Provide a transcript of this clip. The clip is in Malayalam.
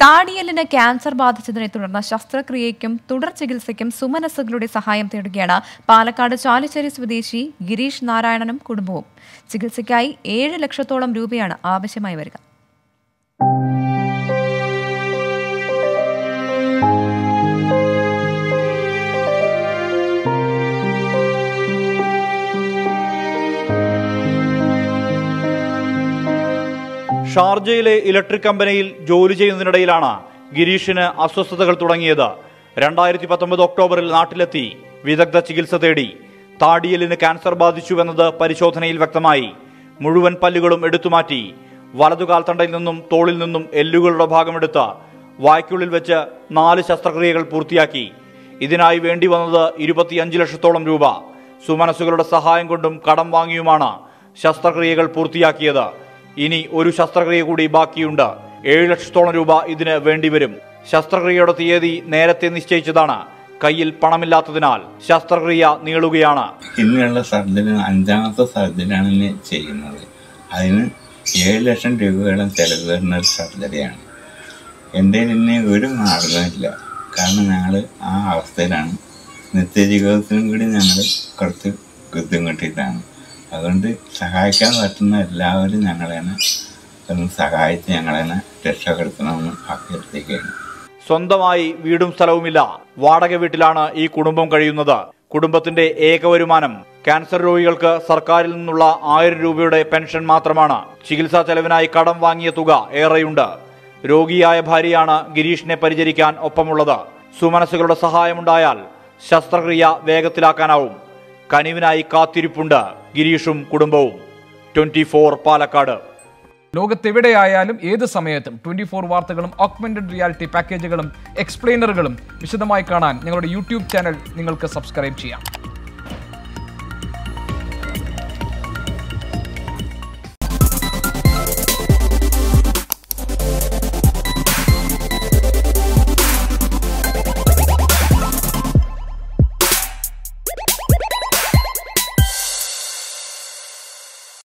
താടിയലിന് ക്യാൻസർ ബാധിച്ചതിനെ തുടർന്ന് ശസ്ത്രക്രിയയ്ക്കും തുടർ ചികിത്സയ്ക്കും സുമനസ്സുകളുടെ സഹായം തേടുകയാണ് പാലക്കാട് ചാലിശ്ശേരി സ്വദേശി ഗിരീഷ് നാരായണനും കുടുംബവും ചികിത്സയ്ക്കായി ഏഴ് ലക്ഷത്തോളം രൂപയാണ് ആവശ്യമായി വരിക ഷാർജയിലെ ഇലക്ട്രിക് കമ്പനിയിൽ ജോലി ചെയ്യുന്നതിനിടയിലാണ് ഗിരീഷിന് അസ്വസ്ഥതകൾ തുടങ്ങിയത് രണ്ടായിരത്തി പത്തൊമ്പത് ഒക്ടോബറിൽ നാട്ടിലെത്തി വിദഗ്ധ ചികിത്സ തേടി താടിയലിന് ക്യാൻസർ ബാധിച്ചുവെന്നത് പരിശോധനയിൽ വ്യക്തമായി മുഴുവൻ പല്ലുകളും എടുത്തുമാറ്റി വലതുകാൽ തണ്ടയിൽ നിന്നും തോളിൽ നിന്നും എല്ലുകളുടെ ഭാഗമെടുത്ത് വായ്ക്കുള്ളിൽ വെച്ച് നാല് ശസ്ത്രക്രിയകൾ പൂർത്തിയാക്കി ഇതിനായി വേണ്ടി വന്നത് ഇരുപത്തിയഞ്ച് ലക്ഷത്തോളം രൂപ സുമനസ്സുകളുടെ സഹായം കൊണ്ടും കടം വാങ്ങിയുമാണ് ശസ്ത്രക്രിയകൾ പൂർത്തിയാക്കിയത് ഇനി ഒരു ശസ്ത്രക്രിയ കൂടി ബാക്കിയുണ്ട് ഏഴ് ലക്ഷത്തോളം രൂപ ഇതിന് വേണ്ടിവരും ശസ്ത്രക്രിയയുടെ തീയതി നേരത്തെ നിശ്ചയിച്ചതാണ് കയ്യിൽ പണമില്ലാത്തതിനാൽ ശസ്ത്രക്രിയ നീളുകയാണ് ഇനിയുള്ള സർജറി അഞ്ചാമത്തെ സർജറിയാണ് ഇനി ചെയ്യുന്നത് അതിന് ഏഴ് ലക്ഷം രൂപയോളം ചെലവ് വരുന്ന ഒരു സർജറിയാണ് എൻ്റെ ഇനി ഒരു മാർഗമില്ല കാരണം ഞങ്ങൾ ആ അവസ്ഥയിലാണ് നിത്യജീവിതത്തിനും കൂടി ഞങ്ങൾ കുറച്ച് ബുദ്ധിമുട്ടിയിട്ടാണ് അതുകൊണ്ട് സഹായിക്കാൻ പറ്റുന്ന എല്ലാവരും ഞങ്ങളെന്നെ ഒന്ന് സഹായിച്ച് ഞങ്ങളെന്നെ രക്ഷപ്പെടുത്തണമെന്ന് അഭ്യർത്ഥിക്കുകയാണ് സ്വന്തമായി വീടും സ്ഥലവുമില്ല വാടക വീട്ടിലാണ് ഈ കുടുംബം കഴിയുന്നത് കുടുംബത്തിന്റെ ഏക വരുമാനം ക്യാൻസർ രോഗികൾക്ക് സർക്കാരിൽ നിന്നുള്ള ആയിരം രൂപയുടെ പെൻഷൻ മാത്രമാണ് ചികിത്സാ ചെലവിനായി കടം വാങ്ങിയ തുക ഏറെയുണ്ട് രോഗിയായ ഭാര്യയാണ് ഗിരീഷിനെ പരിചരിക്കാൻ ഒപ്പമുള്ളത് സുമനസ്സുകളുടെ സഹായമുണ്ടായാൽ ശസ്ത്രക്രിയ വേഗത്തിലാക്കാനാവും കനിവിനായി കാത്തിരിപ്പുണ്ട് ഗിരീഷും കുടുംബവും ട്വന്റി പാലക്കാട് ലോകത്തെവിടെയായാലും ഏത് സമയത്തും ട്വന്റി ഫോർ വാർത്തകളും ഓഗ്മെന്റഡ് റിയാലിറ്റി പാക്കേജുകളും എക്സ്പ്ലെയിനറുകളും വിശദമായി കാണാൻ ഞങ്ങളുടെ യൂട്യൂബ് ചാനൽ നിങ്ങൾക്ക് സബ്സ്ക്രൈബ് ചെയ്യാം